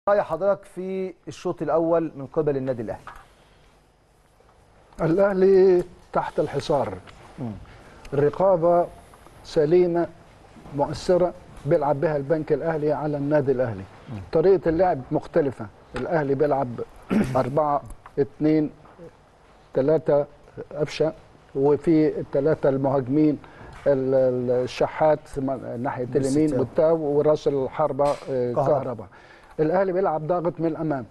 راي حضرتك في الشوط الاول من قبل النادي الاهلي الاهلي تحت الحصار الرقابه سليمه مؤثره بيلعب بها البنك الاهلي على النادي الاهلي طريقه اللعب مختلفه الاهلي بيلعب 4 2 3 قفشه وفي الثلاثه المهاجمين ال- ال- الشحات م- ناحيه اليمين بالستة. والتاو وراس الحربه آه، كهربا. كهربا الاهلي بيلعب ضاغط من الامام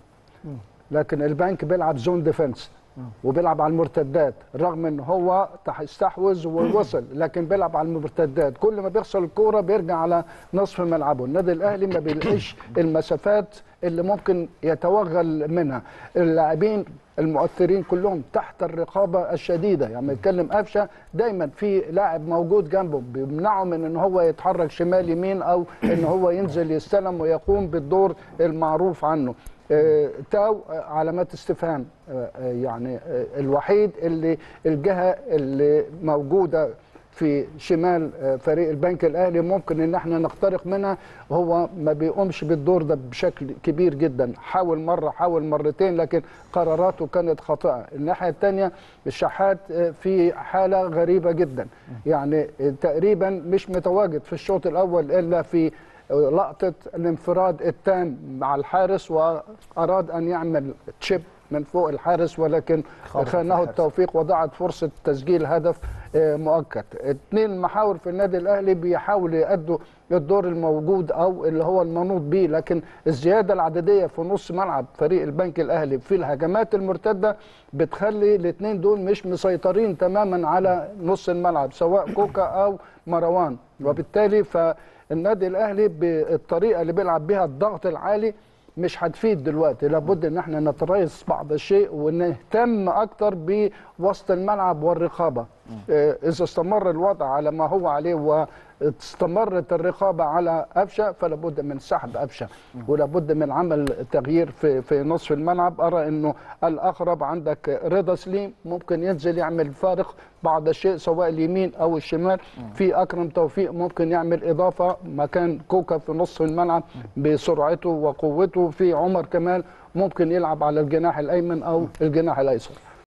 لكن البنك بيلعب زون ديفنس وبيلعب على المرتدات رغم ان هو تح- استحوذ ووصل لكن بيلعب على المرتدات كل ما بيخسر الكوره بيرجع على نصف ملعبه النادي الاهلي ما بيلاقيش المسافات اللي ممكن يتوغل منها اللاعبين المؤثرين كلهم تحت الرقابه الشديده يعني يتكلم قفشه دايما في لاعب موجود جنبه بيمنعه من ان هو يتحرك شمال يمين او ان هو ينزل يستلم ويقوم بالدور المعروف عنه آه، تاو آه، علامات استفهام آه، آه، يعني آه، الوحيد اللي الجهه اللي موجوده في شمال آه، فريق البنك الاهلي ممكن ان احنا نخترق منها هو ما بيقومش بالدور ده بشكل كبير جدا حاول مره حاول مرتين لكن قراراته كانت خاطئه الناحيه الثانيه الشحات آه، في حاله غريبه جدا يعني آه، تقريبا مش متواجد في الشوط الاول الا في لقطة الانفراد التام مع الحارس وأراد أن يعمل تشيب من فوق الحارس ولكن خبط في خانه الحارس. التوفيق وضاعت فرصة تسجيل هدف آه، مؤكد اثنين محاور في النادي الأهلي بيحاولوا يأدوا الدور الموجود أو اللي هو المنوط به لكن الزيادة العددية في نص ملعب فريق البنك الأهلي في الهجمات المرتدة بتخلي الاثنين دول مش مسيطرين تماما على نص الملعب سواء كوكا أو مروان وبالتالي فالنادي الأهلي بالطريقة اللي بيلعب بها الضغط العالي مش هتفيد دلوقتي لابد ان احنا نتريث بعض الشيء ونهتم اكتر بوسط الملعب والرقابه آه، اذا استمر الوضع على ما هو عليه واستمرت الرقابه على قفشه فلابد من سحب قفشه ولابد من عمل تغيير في في نصف الملعب ارى انه الاقرب عندك رضا سليم ممكن ينزل يعمل فارق بعض الشيء سواء اليمين او الشمال في اكرم توفيق ممكن يعمل اضافه مكان كوكا في نصف الملعب بسرعته وقوته في عمر كمال ممكن يلعب على الجناح الايمن او الجناح الايسر